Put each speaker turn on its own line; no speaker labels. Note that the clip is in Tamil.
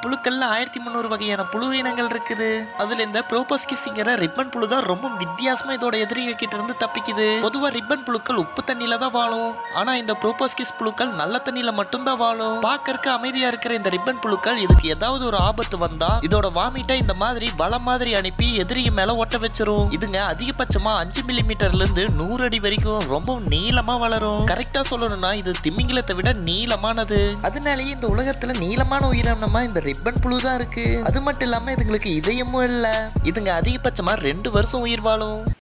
புழுக்கள்ல ஆயிரத்தி முந்நூறு வகையான புழு இனங்கள் இருக்குது அதுல இந்த ப்ரோபோஸ்கிஸ்ங்கிற ரிப்பன் புழு தான் ரொம்ப வித்தியாசமா இதோட எதிரிகள் கிட்ட இருந்து தப்பிக்குது பொதுவா ரிப்பன் புழுக்கள் உப்பு தண்ணியில தான் வாழும் ஆனா இந்த ப்ரோபோஸ்கிஸ் புழுக்கள் நல்ல தண்ணியில மட்டும்தான் வாழும் பார்க்கறக்கு அமைதியா இருக்கிற இந்த ரிப்பன் புழுக்கள் இதுக்கு ஏதாவது ஒரு ஆபத்து வந்தா இதோட வாமிட்டை இந்த மாதிரி வலை மாதிரி அனுப்பி எதிரிங்க மேல ஒட்ட வச்சிரும் இதுங்க அதிகபட்சமா அஞ்சு மில்லிமீட்டர்ல இருந்து நூறு அடி வரைக்கும் ரொம்ப நீளமா வளரும் கரெக்டா சொல்லணும்னா இது திமிங்கிலத்தை விட நீளமானது அதனாலேயே இந்த உலகத்துல நீளமான உயிரினமா இந்த ரிப்பன் புழு தான் இருக்கு அது மட்டும் இல்லாம இதுங்களுக்கு இதயமும் இல்ல இதுங்க அதிகபட்சமா ரெண்டு வருஷம் உயிர் வாழும்